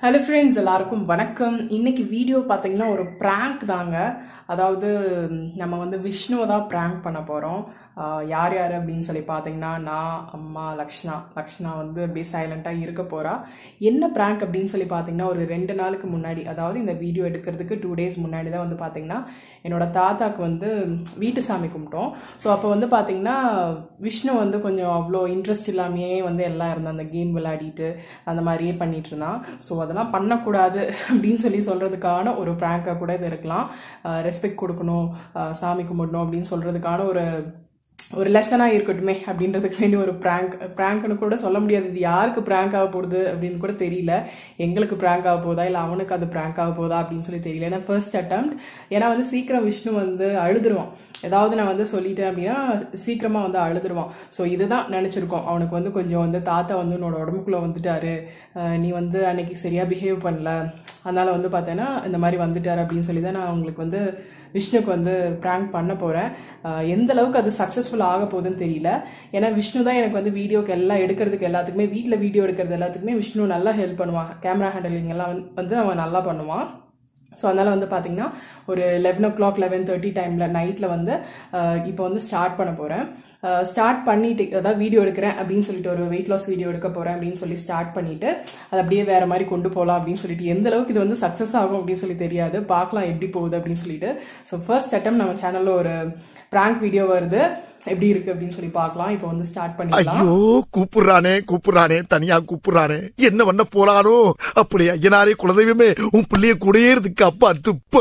Hello friends எல்லாருக்கும் வணக்கம் இன்னைக்கு வீடியோ பார்த்தீங்கன்னா ஒரு ப்ராங்க் தாங்க அதாவது நம்ம வந்து விஷ்ணுவை தான் ப்ராங்க் பண்ண போகிறோம் யார் யார் அப்படின்னு சொல்லி பார்த்தீங்கன்னா நான் அம்மா லக்ஷ்ணா லக்ஷ்ணா வந்து அப்படியே சைலண்ட்டாக இருக்க போகிறா என்ன ப்ராங்க் அப்படின்னு சொல்லி பார்த்தீங்கன்னா ஒரு ரெண்டு நாளுக்கு முன்னாடி அதாவது இந்த வீடியோ எடுக்கிறதுக்கு டூ டேஸ் முன்னாடி தான் வந்து பார்த்தீங்கன்னா என்னோட தாத்தாக்கு வந்து வீட்டு சாமி கும்பிட்டோம் ஸோ அப்போ வந்து பார்த்தீங்கன்னா விஷ்ணு வந்து கொஞ்சம் அவ்வளோ இன்ட்ரெஸ்ட் இல்லாமையே வந்து எல்லாம் இருந்தான் அந்த கேம் விளையாடிட்டு அந்த மாதிரியே பண்ணிட்டு இருந்தான் ஸோ அதெல்லாம் பண்ணக்கூடாது அப்படின்னு சொல்லி சொல்றதுக்கான ஒரு ப்ராங்காக கூட இது இருக்கலாம் ரெஸ்பெக்ட் கொடுக்கணும் அஹ் சாமி கும்பிடணும் அப்படின்னு சொல்றதுக்கான ஒரு ஒரு லெசனாக இருக்கட்டுமே அப்படின்றதுக்கு வேண்டி ஒரு ப்ராங்க் ப்ராங்க்னு கூட சொல்ல முடியாது இது யாருக்கு ப்ராங்க் ஆக போகுது அப்படின்னு கூட தெரியல எங்களுக்கு ப்ராங்க் ஆக போதா இல்லை அவனுக்கு அது ப்ராங்க் ஆக போதா அப்படின்னு சொல்லி தெரியல ஏன்னா ஃபர்ஸ்ட் அட்டம் ஏன்னா வந்து சீக்கிரம் விஷ்ணு வந்து அழுதுருவான் ஏதாவது நான் வந்து சொல்லிட்டேன் அப்படின்னா சீக்கிரமா வந்து அழுதுருவான் ஸோ இதுதான் நினைச்சிருக்கோம் அவனுக்கு வந்து கொஞ்சம் வந்து தாத்தா வந்து உன்னோட உடம்புக்குள்ள வந்துட்டாரு அஹ் நீ வந்து அன்னைக்கு சரியா பிஹேவ் பண்ணல அதனால வந்து பார்த்தேன்னா இந்த மாதிரி வந்துட்டாரு அப்படின்னு சொல்லி தான் நான் உங்களுக்கு வந்து விஷ்ணுக்கு வந்து ப்ராங்க் பண்ண போறேன் அஹ் எந்த அளவுக்கு அது சக்ஸஸ்ஃபுல் ஆக போகுதுன்னு தெரியல ஏன்னா விஷ்ணு தான் எனக்கு வந்து வீடியோக்கு எல்லாம் எடுக்கிறதுக்கு எல்லாத்துக்குமே வீட்டில் வீடியோ எடுக்கிறது எல்லாத்துக்குமே விஷ்ணு நல்லா ஹெல்ப் பண்ணுவான் கேமரா ஹேண்டலிங் எல்லாம் வந்து- வந்து அவன் நல்லா பண்ணுவான் ஸோ அதனால வந்து பார்த்தீங்கன்னா ஒரு eleven o'clock eleven thirty டைமில் நைட்டில் வந்து அஹ், இப்போ வந்து ஸ்டார்ட் பண்ண போகிறேன் ஸ்டார்ட் பண்ணிட்டு அதாவது வீடியோ எடுக்கிறேன் அப்படின்னு சொல்லிட்டு ஒரு வெயிட் லாஸ் வீடியோ எடுக்க போகிறேன் அப்படின்னு சொல்லி ஸ்டார்ட் பண்ணிட்டு அது அப்படியே வேற மாதிரி கொண்டு போகலாம் அப்படின்னு சொல்லிட்டு எந்த அளவுக்கு இது வந்து சக்ஸஸ் ஆகும் அப்படின்னு சொல்லி தெரியாது பார்க்கலாம் எப்படி போகுது அப்படின்னு சொல்லிட்டு ஸோ ஃபர்ஸ்ட் அட்டம் நம்ம சேனலில் ஒரு ப்ராங்க் வீடியோ வருது எப்படி இருக்கு அப்படின்னு சொல்லி பார்க்கலாம் இப்போ வந்து ஸ்டார்ட் பண்ணிடலாம் ஐயோ கூப்பிடுறானே கூப்பிடுறானே தனியா கூப்பிடுறானே என்ன பண்ண போறானோ அப்படி ஐயனாரே குலதெய்வமே உன் பிள்ளைய கூடயே இருக்கு அப்பா துப்ப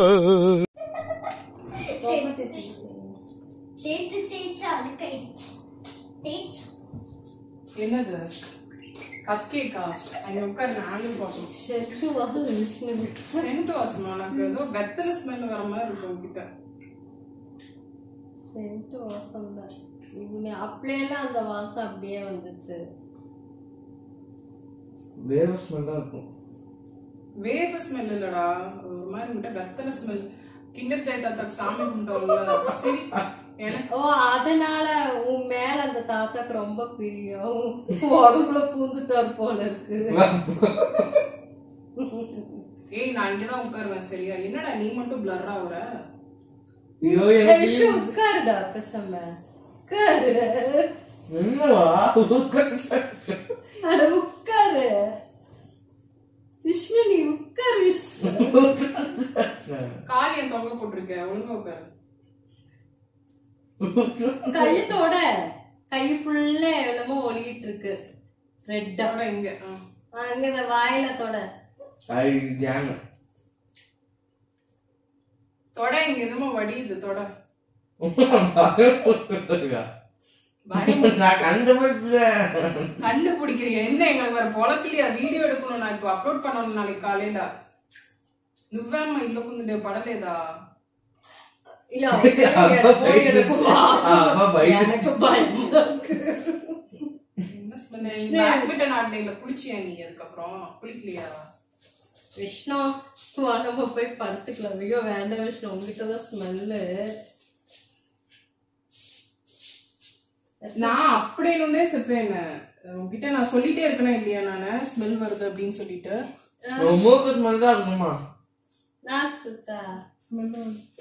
தேய்த்து தேய்ச்சு அழுக்காயிடுச்சு தேய்ச்சு என்னது கப் கேக்கா அங்கே உட்காரு நாங்களும் பார்ப்போம் சென்ட் வாசம் எனக்கு ஏதோ வெத்தலை ஸ்மெல் வர மாதிரி இருக்கும் உங்ககிட்ட சென்ட் வாசம் தான் இவனு அப்படியெல்லாம் அந்த வாசம் அப்படியே வந்துச்சு வேற ஸ்மெல் தான் இருக்கும் வேப்ப ஸ்மெல் இல்லடா ஒரு மாதிரி உங்ககிட்ட வெத்தலை ஸ்மெல் கிண்டர் ஜெய தாத்தாக்கு சாமி கும்பிட்டோம்ல சரி எனக்கு ஓ அதனால உன் மேல அந்த தாத்தாக்கு ரொம்ப பிரியம் உடம்புல பூந்துட்டார் போல இருக்கு ஏய் நான் இங்கதான் உட்காருவேன் சரியா என்னடா நீ மட்டும் பிளர் ஆகுற ஐயோ ஏய், எனக்கு விஷ்ணு உட்காருடா பேசாம உட்காரு என்னவா அட உட்காரு விஷ்ணு நீ உட்காரு விஷ்ணு கால் என் தொங்க போட்டிருக்க ஒழுங்கா உட்காரு கையத்தோட கை ஃபுல்லா என்னமோ ஒளிகிட்டு இருக்கு ரெட்டா தொட இங்க ஆ. அங்க இந்த வாயில தொட ஐ ஜாம் தொட இங்க என்னமோ வடியுது தொட பயம் நான் கண்டுபிடிச்சேன் கண்டுபிடிக்கிறியா என்ன எங்களுக்கு வேற பொழப்பில்லையா வீடியோ எடுக்கணும் நான் இப்போ அப்லோட் பண்ணணும் நாளைக்கு காலையில నువ్వేమ్మా ఇల్లు కుందే పడలేదా இல்ல போய் எனக்கு வாசம். அப்பா பயந்து. எனக்கு பயமா இருக்கு. என்ன ஸ்மெல் பேட்மிண்டன் ஆடின இல்ல குளிச்சியா நீ அதுக்கப்புறம் குளிக்கலையா விஷ்ணு வா நம்ம போய் படுத்துக்கலாம் ஐயோ வேண்டாம் விஷ்ணு உங்ககிட்ட தான் ஸ்மெல்லு நான் அப்படின்னு செப்பேன் உன்கிட்ட நான் சொல்லிட்டே இருக்கணும் இல்லையா நானு ஸ்மெல் வருது அப்படின்னு சொல்லிட்டு மூக்கு ஸ்மெல் தான் இருக்குமா நான் சுத்தா ஸ்மெல்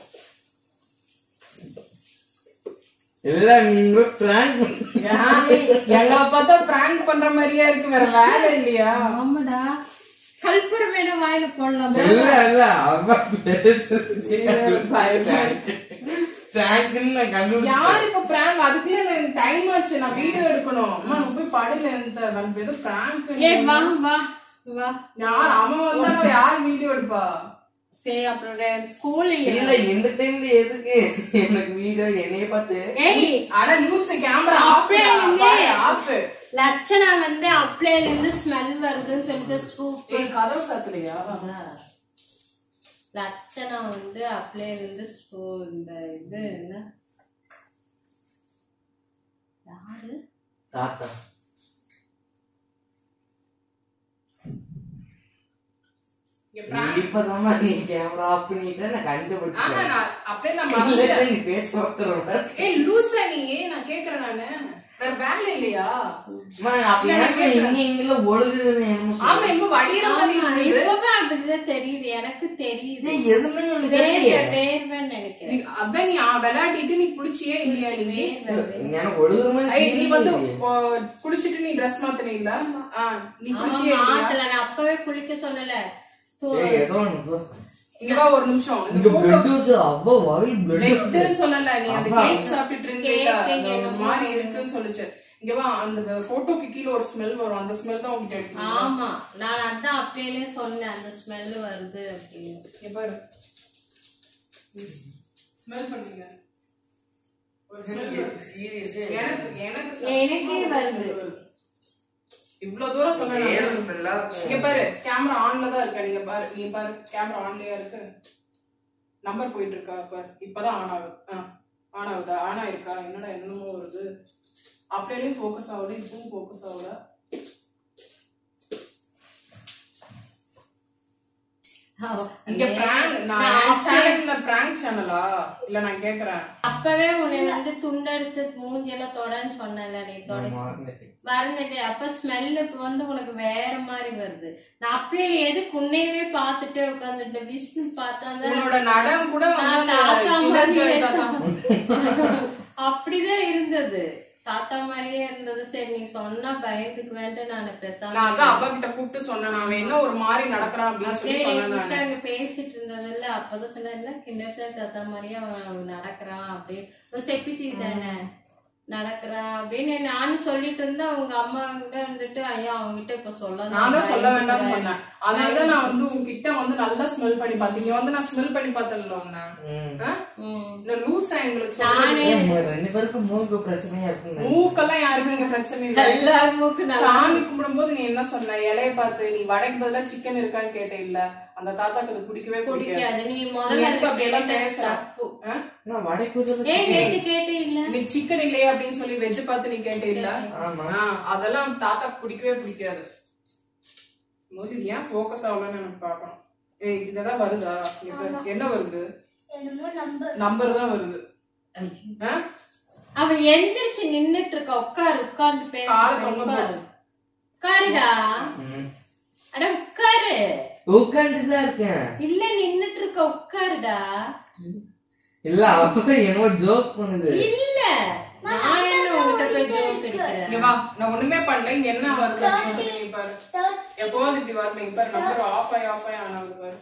இல்ல நீங்க பிராங்க் எங்களை பார்த்தா பிராங்க் பண்ற மாதிரியா இருக்கு வேற வேலை இல்லையா ஆமாடா கல்புரம் வேணா வாயில போடலாமா இல்ல இல்ல அவ பிராங்க்னு நான் கண்டுபிடிச்சேன் யார் இப்ப பிராங்க் அதுக்குள்ள எனக்கு டைம் ஆச்சு நான் வீடியோ எடுக்கணும் அம்மா நான் போய் படல இந்த வந்து ஏதோ பிராங்க் ஏ வா வா வா யார் அவன் வந்தா யார் வீடியோ எடுப்பா சரி அப்புறம் ஸ்கூல் இல்ல இந்த டைம்ல எதுக்கு எனக்கு வீடியோ என்னைய பார்த்து ஏய் அட லூஸ் கேமரா அப்படியே வந்து- ஆஃப் ஆஃப் லட்சணா வந்து அப்ளைல இருந்து ஸ்மெல் வருதுன்னு சொல்லிட்டு சூப்பர் ஏய் கதவு சாத்தலையா லட்சணா வந்து அப்ளைல இருந்து சூ- இந்த இது என்ன யாரு தாத்தா இங்க prank- இப்பதாம்மா நீ கேமரா ஆஃப் பண்ணிட்ட நான் ஆமா கண்டுபிடிச்சேன் நான் அப்படியே நான் இல்ல, மறந்துட்டேன் நீ பேச ஒருத்தரோட ஏய் லூசா நீ நான் கேக்குறேன் நானு வேற வேலை இல்லையா அம்மா, அப்ப எனக்கு இங்க இங்கல ஒழுகுதுன்னு என்னமோ ஆமா சொல்லுங்க. இன்னும் வடிகிற மாதிரி ஆமா, இருந்தது இப்ப எனக்கு தெரியுது ஏய், எதுவுமே எனக்கு வேர்வை தெரியலையே. வேர்வைன்னு நினைக்கிறேன் நீ- அதான் நீ ஆ, விளையாடிட்டு நீ குளிச்சியே இல்லையா நீ வேர்வை எனக்கு ஒழுங்குமே ஐய், நீ வந்து தெரியலையே. ஓ, குளிச்சிட்டு நீ ட்ரெஸ் மாத்தின இல்ல ஆ, நீ ஆமா, குளிச்சியே இல்லையா மாத்தல நான் அப்பவே குளிக்க சொன்னல தூ- ஏய், ஏதோ ஒண்ணு போ. இங்க வா ஒரு நிமிஷம் இந்த இங்க photo- blood வருது, அவ்வளோ வாயில் blood வருது. பிளட்னு சொல்லல நீ அந்த அவ்வா. கேக் சாப்பிட்டுட்டு இருந்தீல Cake அந்த ஒரு என்னமோ. மாதிரி இருக்குன்னு சொல்லுச்சு இங்க வா அந்த போட்டோக்கு கீழ ஒரு ஸ்மெல் வரும் அந்த ஸ்மெல் தான் உங்ககிட்ட இருக்கு ஆமா நான் அதான் அப்பயே சொன்னேன் அந்த ஸ்மெல் வருது அப்படின்னு இங்க பாரு ஸ்மெல் பண்ணீங்க ஒரு smell வருது. Serious ஏ. எனக்கு எனக்கு எனக்கே வருது. இவ்வளவு தூரம் சொன்னேன் வேற நான். smell ஆ இருக்கும். இங்க பாரு கேமரா ஆன்ல தான் இருக்க நீங்க பாரு நீ பாரு கேமரா ஆன்லயா இருக்கு நம்பர் போயிட்டு இருக்கா பாரு இப்பதான் ஆன் ஆகுது ஆன் ஆகுதா ஆன் ஆயிருக்கா என்னடா என்னமோ வருது அப்படியே ஃபோக்கஸ் ஆகல இப்பவும் ஃபோக்கஸ் ஆகல இங்க பிராங்க் நான் நான் சேனல்ல பிராங்க் சேனலா இல்ல நான் கேக்குறேன் அப்பவே உன்னை வந்து துண்டெடுத்து மூஞ்சியெல்லாம் தொடன்னு சொன்னல நீ தொட நான் மறந்துட்டேன். வரந்துட்டு அப்ப ஸ்மெல்லு வந்து உனக்கு வேற மாதிரி வருது நான் அப்பயே எதுக்கு உன்னையவே பார்த்துட்டு உட்காந்துட்டு விஷ்ணு பார்த்தா உன்னோட நடம் கூட வந்து நான் தாத்தா அந்த மாதிரியே Kinder Joy தாத்தா. அப்படிதான் இருந்தது தாத்தா மாதிரியே இருந்தது சரி நீ சொன்னா பயந்துக்கு வேண்டாம் நான் பேசாம நான் அதான் அப்பா கிட்ட கூப்பிட்டு சொன்னேன் அவன் என்ன ஒரு மாதிரி நடக்கிறான் அப்படின்னு சொல்லி அப்படியே சொன்னேன் என்கிட்ட நானு அங்க பேசிட்டு இருந்ததுல அப்பதான் சொன்னேன் என்ன கிண்டர் தாத்தா மாதிரியே அவன் நடக்கிறான் அப்படியே ஒரு செப்பிட்டி தானே நடக்கிறான் அப்படின்னு நானும் சொல்லிட்டு இருந்தேன் அவங்க அம்மா கிட்ட வந்துட்டு ஐயா அவங்க கிட்ட இப்ப சொல்ல நான் தான் சொல்ல வேண்டாம்னு சொன்னேன் அதனாலதான் நான் வந்து உங்ககிட்ட வந்து நல்லா ஸ்மெல் பண்ணி பார்த்தீங்க வந்து நான் ஸ்மெல் பண்ணி பார்த்தேன்ல உன்னை ம். ஆ? ம். இல்ல லூசா எங்களுக்கு நானே சொல்றது. ஏன் உங்க ரெண்டு பேருக்கும் மூக்கு பிரச்சனையா இருக்குங்க மூக்கெல்லாம் யாருக்கும் இங்க பிரச்சனை இல்ல எல்லார் மூக்கு நல்லா சாமி கும்பிடும்போது நீ என்ன சொன்ன இலைய பார்த்து நீ வடைக்கு பதிலா சிக்கன் இருக்கான்னு கேட்டே இல்ல அந்த தாத்தாக்கு அது பிடிக்கவே பிடிக்காது பிடிக்காது நீ நீ முதல்ல எதுக்கு அது அப்படி எல்லாம் கேட்ட பேசுற? தப்பு ஆ? நான் வடை குதிரை ஏய் நேத்து கேட்டே இல்ல நீ சிக்கன் இல்லையா அப்படின்னு சொல்லி வெஜ் பார்த்து நீ கேட்டே இல்ல ஆமா ஆ, அதெல்லாம் தாத்தாக்கு பிடிக்கவே பிடிக்காது முதல்ல இது ஏன் ஃபோக்கஸ் ஆகலன்னு எனக்கு பார்க்கணும் ஏய் இதெல்லாம் வருதா இங்க பாரு. என்ன வருது என்னமோ நம்பர் நம்பர் தான் வருது ஆ? அவ எந்திரிச்சு நின்னுட்டு இருக்கா உட்காரு உட்கார்ந்து பேச காலை தொங்க உட்காரு உட்காருடா ம். அட உட்காரு உட்காந்துதான் இருக்கேன் இல்ல நின்னுட்டு இருக்க உட்காருடா இல்ல அவ என்னமோ ஜோக் பண்ணுது இல்ல நான் என்ன உங்ககிட்ட போய் ஜோக் இங்க அடிக்கிறேன் வா நான் ஒண்ணுமே பண்ணல இங்க என்ன வருது அப்படின்னு சொல்லி இங்க பாரு தேர்ட் எப்போது இப்படி வருமே இங்க பாரு நம்பர் ஆஃப் ஆகி ஆஃப் ஆகி ஆன் ஆகுது பாரு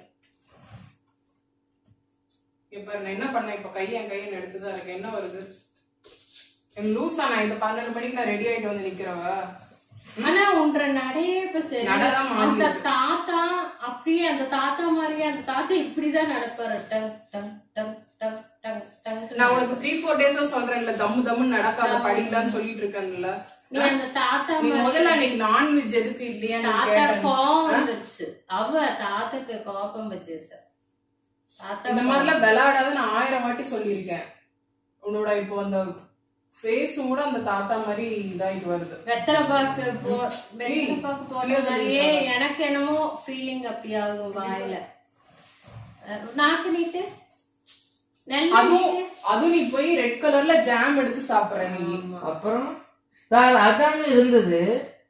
இங்க பாரு நான் என்ன பண்ணேன் இப்ப கை என் கையை எடுத்துதான் இருக்கு என்ன வருது என் லூசா நான் இந்த பன்னெண்டு மணிக்கு நான் ரெடி ஆயிட்டு வந்து நிக்கிறவ ஆனா உன்ற நடையே இப்ப சரி நடதான் மாறி அந்த இருக்கு. தாத்தா அப்படியே அந்த தாத்தா மாதிரியே அந்த தாத்தா இப்படிதான் நடப்பாரு டங் டங் டங் டங் டங் டங் நான் உனக்கு த்ரீ ஃபோர் டேஸா சொல்றேன்ல தம்மு தம்முன்னு நடக்காத படிக்கலாம்னு சொல்லிட்டு இருக்கேன்ல நீ அந்த தாத்தா நீ மாதிரி முதல்ல அன்னைக்கு நான்வெஜ் எதுக்கு இல்லையா தாத்தா கோவம் வந்துருச்சு அவ தாத்தாக்கு கோபம் வச்சிருச்சு தாத்தா இந்த மாதிரிலாம் விளையாடாத நான் ஆயிரம் வாட்டி சொல்லியிருக்கேன் உன்னோட இப்போ அந்த ஃபேஸும் கூட அந்த தாத்தா மாதிரி இதாயிட்டு வருது வெத்தலை பாக்கு போ வெத்தலை ஏய், பாக்கு போட்ட புரியுது மாதிரியே எனக்கு என்னமோ ஃபீலிங் அப்படி ஆகும் வாயில அஹ், நாக்கு நீட்டு நல்ல அதுவும் அதுவும் நீ போய் ரெட் கலர்ல ஜாம் எடுத்து சாப்பிடுற நீ அப்புறம் நான் அதான இருந்தது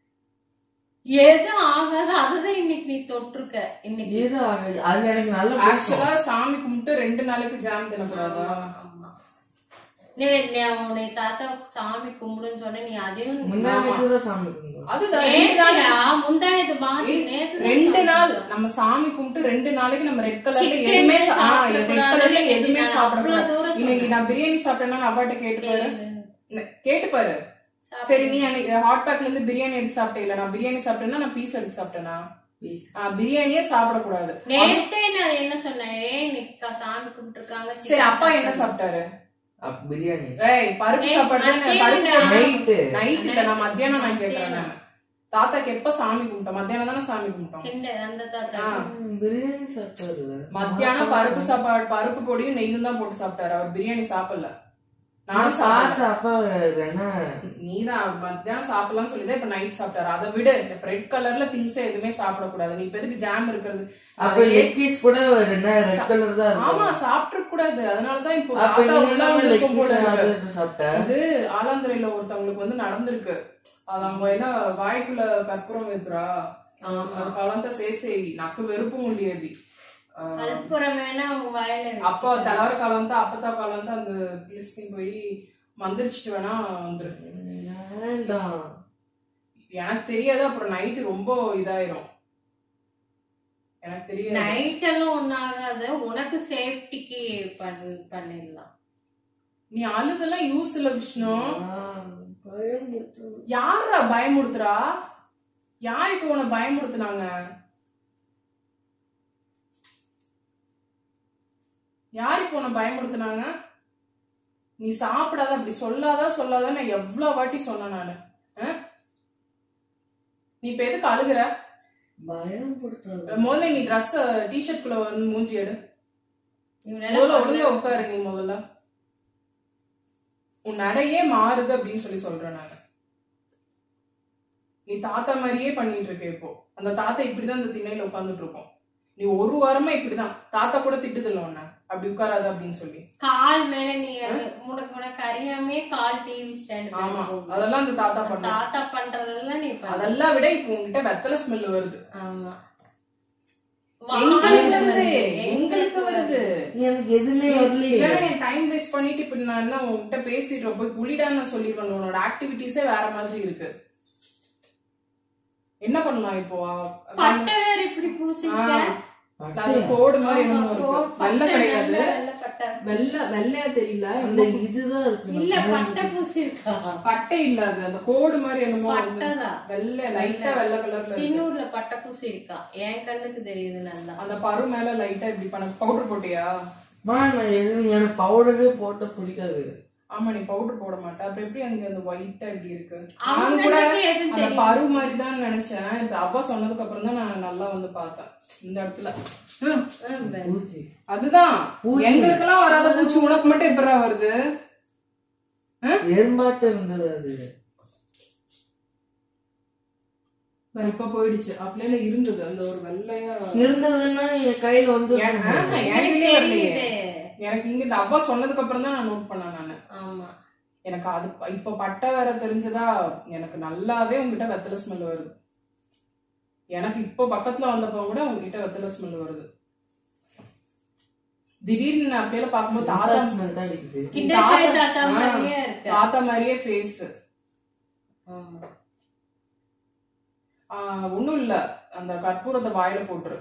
எது ஆகாது அதுதான் இன்னைக்கு நீ தொட்டிருக்க இன்னைக்கு ஏதோ ஆகுது அது எனக்கு நல்ல பிடிக்கும் ஆக்சுவலா சாமி கும்பிட்டு ரெண்டு நாளைக்கு ஜாம் தினக்கூடாதா ஆமா நீ நீ உன்னை தாத்தா சாமி கும்பிடுன்னு சொன்ன நீ அதையும் முன்னாடி தான் சாமி கும்பிடுவோம் அதுதான் ரெண்டு நாள் நேத்துடா, முந்தானத்து மாத்தி நேத்து தான் ரெண்டு நாள் நம்ம சாமி கும்பிட்டு ரெண்டு நாளைக்கு நம்ம ரெட் கலர்ல Chicken எதுவுமே சா- ஆ, சாப்பிடக்கூடாது. ரெட் கலர்ல எதுவுமே நான் சாப்பிடக்கூடாது அவ்வளவு தூரம் இன்னைக்கு நான் பிரியாணி சாப்பிட்டேன்னா நான் அப்பாட்ட கேட்டு பாரு ந- கேட்டு பாரு சரி நீ அன்னைக்கு ஹாட் பேக்ல இருந்து பிரியாணி எடுத்து சாப்பிட்டே இல்ல நான் பிரியாணி சாப்பிட்டேன்னா நான் பீஸ் எடுத்து சாப்பிட்டேனா Please. ஆ, பிரியாணியே சாப்பிடக்கூடாது நேத்தே நான் என்ன சொன்னேன் ஏய், இன்னைக்கு கா- சாமி கும்பிட்டு இருக்காங்க சரி அப்பா என்ன சாப்பிட்டாரு அப் பிரியாணி ஏய் பருப்பு ஏய், சாப்பாடு தானே மத்தியானம் பருப்பு நைட்டு நைட் இல்ல நான் மத்தியானம் நான் கேக்குறேன் நான் தாத்தாக்கு எப்ப சாமி கும்பிட்டோம் மத்தியானம் தானே சாமி கும்பிட்டோம் கிண்டர் அந்த தாத்தா ஆ. ம், பிரியாணி சாப்பிட்டாரு மத்தியானம் பருப்பு சாப்பாடு பருப்பு பொடியும் நெய்யும் தான் போட்டு சாப்பிட்டாரு அவர் பிரியாணி சாப்பிடல நானும் சாப்பிட்டேன் சாப்பிட்ட அப்பா என்ன நீதான் மத்தியானம் சாப்பிடலாம் சொல்லிதான் இப்ப நைட் சாப்பிட்டாரு அதை விடு இப்ப ரெட் கலர்ல திங்ஸ் எதுவுமே சாப்பிடக்கூடாது நீ இப்ப எதுக்கு ஜாம் இருக்கிறது அப்ப லெக் பீஸ் கூட என்ன ரெட் கலர் தான் ஆமா இருக்கும் சாப்பிட கூடாது அதனாலதான் இப்போ அப்ப தாத்தா நீ உள்ள தான் லெக் வந்திருக்கும் போல இருக்கு. பீஸ் சாப்பிட்ட இது ஆலாந்துறையில ஒருத்தவங்களுக்கு வந்து நடந்திருக்கு அது அவங்க என்ன வாய்க்குள்ள கற்பூரம் வைத்துறா அது கலந்த சேசேவி நக்கு வெறுப்பு முடியாது கற்பூரம் வேணா உங்க வாயில வை. அப்போ தலைவர காலம் வந்து அப்பத்தா காலம் வந்து அந்த பிளிஸ்டிங் போய் மந்திரிச்சிட்டு வேணா வந்துரு வேண்டாம் எனக்கு தெரியாது அப்புறம் நைட்டு ரொம்ப இதாயிரும் எனக்கு தெரியாது நைட் எல்லாம் ஒன்னும் ஆகாது உனக்கு சேஃப்டிக்கு பண்ணிடலாம் நீ அழுதெல்லாம் யூஸ் இல்ல விஷ்ணு பயமுறுத்து யாரா பயமுறுத்துறா யார் இப்ப உன்னை பயமுறுத்துனாங்க யார் இப்ப உன்னை பயமுறுத்துனாங்க நீ சாப்பிடாத அப்படி சொல்லாத சொல்லாத நான் எவ்வளவு வாட்டி சொன்னேன் நானு ஆ? நீ இப்ப எதுக்கு அழுகுற பயமுறுத்தாது முதல்ல நீ ட்ரெஸ் டிஷர்ட் குள்ள வந்து மூஞ்சி எடு இவனால முதல்ல ஒழுங்கா உட்காரு நீ முதல்ல உன் நடையே மாறுது அப்படின்னு சொல்லி சொல்றேன் நானு நீ தாத்தா மாதிரியே பண்ணிட்டு இருக்க இப்போ அந்த தாத்தா இப்படிதான் அந்த திண்ணையில உட்கார்ந்துட்டு இருக்கும் நீ ஒரு வாரமா இப்படிதான் தாத்தா கூட திட்டுதில்ல உன்ன அப்படி உட்காராத அப்படின்னு சொல்லி கால் மேல நீ உனக்கு உனக்கு அறியாமே கால் டிவி ஸ்டாண்ட் ஆமா அதெல்லாம் அந்த தாத்தா பண்ண தாத்தா பண்றதெல்லாம் நீ பண்ண அதெல்லாம் விட இப்போ உன்கிட்ட வெத்தலை ஸ்மெல் வருது ஆமா எங்களுக்கு வருது எங்களுக்கு வருது நீ எனக்கு எதுவுமே வரலையே இல்லைன்னா என் டைம் வேஸ்ட் பண்ணிட்டு இப்ப நான் என்ன உன்கிட்ட பேசிட்டு போய் குளிடான்னு சொல்லிடுவேன் உன்னோட ஆக்டிவிட்டிஸே வேற மாதிரி இருக்கு என்ன பண்ணலாம் இப்போ பட்டை வேற இப்படி பூசிக்க அது கோடு மாதிரி என்னமோ ஆமா, இருக்கு பட்டை வெள்ளை கிடையாது நல்ல வெள்ளை பட்டை. வெள்ளை வெள்ளையா தெரியல அந்த இதுதான் இருக்கு இல்ல பட்டை பூசி இருக்கா பட்டை இல்ல அது அந்த கோடு மாதிரி என்னமோ வந்து பட்டைதான் வெள்ளை லைட்டா வெள்ளை கலர்ல இருக்கு தின்னூர்ல பட்டை பூசி இருக்கா என் கண்ணுக்கு தெரியுது நல்லா அந்த பரு மேல லைட்டா இப்படி பண்ண பவுடர் போட்டியா மா நான் எதுவும் எனக்கு பவுடரே போட்ட பிடிக்காது ஆமா நீ பவுடர் போட மாட்டே அப்புறம் எப்படி அங்க அந்த ஒயிட்டா இப்படி இருக்கு அவங்க நானும் கூட கண்ணுக்கு எது அந்த தெரியும்? பரு மாதிரி தான் நினைச்சேன் இப்ப அப்பா சொன்னதுக்கு அப்புறம் தான் நான் நல்லா வந்து பார்த்தேன் இந்த இடத்துல ஹம், பூச்சி அதுதான் பூச்சி. எங்களுக்கெல்லாம் வராத பூச்சி உனக்கு மட்டும் எப்படா வருது எறும்பாட்ட இருந்தது அது வேற இப்ப போயிடுச்சு அப்படியே இருந்தது அந்த ஒரு வெள்ளையா இருந்ததுன்னா என் கையில வந்து ஏன், ஆ, என்கிட்டயே வரலையே. எனக்கு இங்க இந்த அப்பா சொன்னதுக்கு அப்புறம் தான் நான் நோட் பண்ணேன் நானு ஆமா எனக்கு அது இப்ப பட்டை வேற தெரிஞ்சதா எனக்கு நல்லாவே உங்ககிட்ட வெத்தலை ஸ்மெல் வருது எனக்கு இப்போ பக்கத்துல வந்தப்போ கூட உங்ககிட்ட வெத்தலை ஸ்மெல் வருது திடீர்னு நான் அப்படியே பார்க்கும்போது தாத்தா ஸ்மெல் தான் அடிக்குது கிண்டர் ஜாய் தாத்தா ஆ, மாதிரியே இருக்கு தாத்தா மாதிரியே ஃபேஸ் ஆமா ஒண்ணும் இல்ல அந்த கற்பூரத்தை வாயில போட்டுரு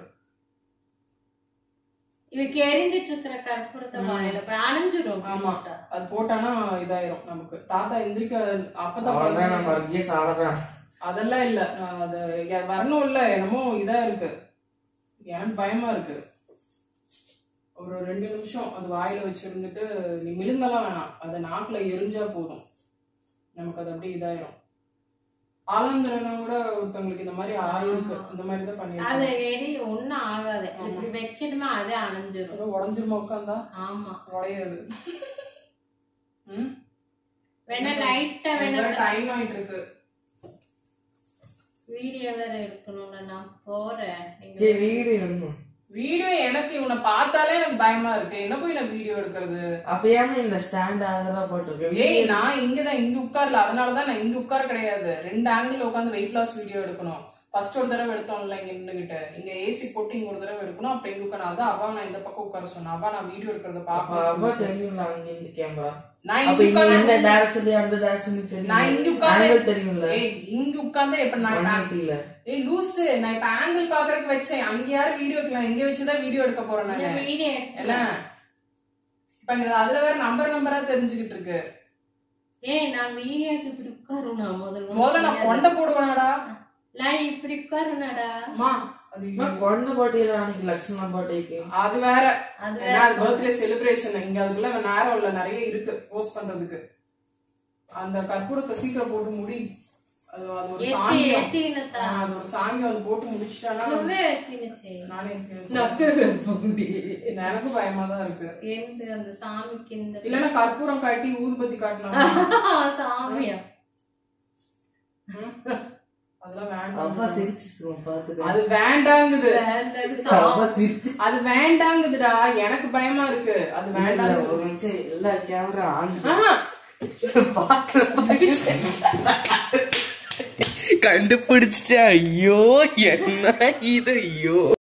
இவக்கு எரிஞ்சிட்டு இருக்கிற கற்பூரத்தை வாயில போய் அணைஞ்சிரும் ஆமா. போட்டா. அது போட்டானா இதாயிரும் நமக்கு தாத்தா எந்திரிக்க அவ்வளவுதான் அப்பதான் நம்ம அங்கேயே சாடதான் அதெல்லாம் இல்ல நான் அது இங்க வரணும் இல்ல என்னமோ இதா இருக்கு எனக்கு பயமா இருக்கு ஒரு ரெண்டு நிமிஷம் அது வாயில வச்சிருந்துட்டு நீ மிழுங்கெல்லாம் வேணாம் அது நாக்குல எரிஞ்சா போதும் நமக்கு அது அப்படியே இதாயிரும் ஆலந்திரனா கூட ஒருத்தவங்களுக்கு இந்த மாதிரி ஆயிருக்கு இந்த மாதிரி தான் அது பண்ணிருக்காங்க எரி ஒண்ணும் ஆகாது இப்படி வச்சிடுமா அதே அணைஞ்சிரும் ஏதோ உடஞ்சிருமா உட்காந்தா ஆமா உடையாது ம் வேணா லைட்டா வேணா டைம் ஆயிட்டு இருக்கு வீடியோ வேற எடுக்கணும்ல நான் போறேன் நீங்க சரி வீடு வேணும் வீடியோ எனக்கு இவனை பார்த்தாலே எனக்கு பயமா இருக்கு என்ன போய் நான் வீடியோ எடுக்கிறது அப்ப ஏமா இந்த ஸ்டாண்ட் அதெல்லாம் போட்டிருக்கேன் ஏய் நான் இங்கதான் இங்க உட்கார்ல அதனாலதான் நான் இங்க உட்கார கிடையாது ரெண்டு ஆங்கிள் உட்காந்து வெயிட் லாஸ் வீடியோ எடுக்கணும் ஃபர்ஸ்ட் ஒரு தடவை எடுத்தோம்ல இங்க நின்னுகிட்டு இங்க ஏசி போட்டு இங்க ஒரு தடவை எடுக்கணும் அப்ப இங்க உட்காந்து அதான் அவா நான் இந்த பக்கம் உட்கார சொன்னேன் அவா நான் வீடியோ எடுக்கிறத அப்ப அப்ப பாப்பா தெரியும்ல அங்க இந்த கேமரா நான் அப்ப இங்க இங்க எந்த உட்கார்ந்து டைரக்ஷன்ல அந்த டைரக்ஷன் நான் இங்க தெரியும் உட்கார்ந்து ஆங்கிள் தெரியும்ல ஏய் இங்க உட்கார்ந்து இப்ப நான் இப்ப- 180 ல ஏய் லூசு நான் இப்ப ஆங்கிள் பாக்குறதுக்கு வச்சேன் அங்க யாரு வீடியோ எடுக்கலாம் இங்க வச்சுதான் வீடியோ எடுக்க போறேன் நான் வீடியோ என்ன இப்ப இங்க அதுல வேற நம்பர் நம்பரா தெரிஞ்சுக்கிட்டு இருக்கு ஏய் நான் வீடியோக்கு இப்படி உட்காருனா முதல்ல முதல்ல நான் கொண்டை போடுவேனாடா நான் இப்படி உட்காருனாடா அம்மா அது இது- நான் கொண்ட பாட்டியில அன்னைக்கு லட்சணா பாட்டிக்கு அது வேற அது ஏன்னா அது பர்த்டே செலிப்ரேஷன் இங்க அதுக்குள்ள நேரம் இல்ல நிறைய இருக்கு போஸ்ட் பண்றதுக்கு அந்த கற்பூரத்தை சீக்கிரம் போட்டு முடி அது அது ஒரு ஏத்தி சாங்கியம் ஏத்தினதா ஆ, அது ஒரு சாங்கியம் அது போட்டு முடிச்சிட்டானா నువ్వే ఎత్తినచ్చే நானே finish నక్క பண்ணிட்டேன். எனக்கு பயமா தான் இருக்கு ఏంటి అంత సామి కింద இல்லன்னா கற்பூரம் காட்டி ஊதுபத்தி காட்டலாம் సామి அதெல்லாம் வேண்டாம் அப்பா சிரிச்சிருவோம் பாத்துக்க அது வேண்டாங்குது அப்பா சிரிச்சு அது வேண்டாங்குதுடா எனக்கு பயமா இருக்கு அது வேண்டாம் இல்ல, ஒரு நிமிஷம் எல்லா கேமரா ஆன் ஆஹா. கண்டுபிடிச்சிட்டேன் ஐயோ என்ன இது ஐயோ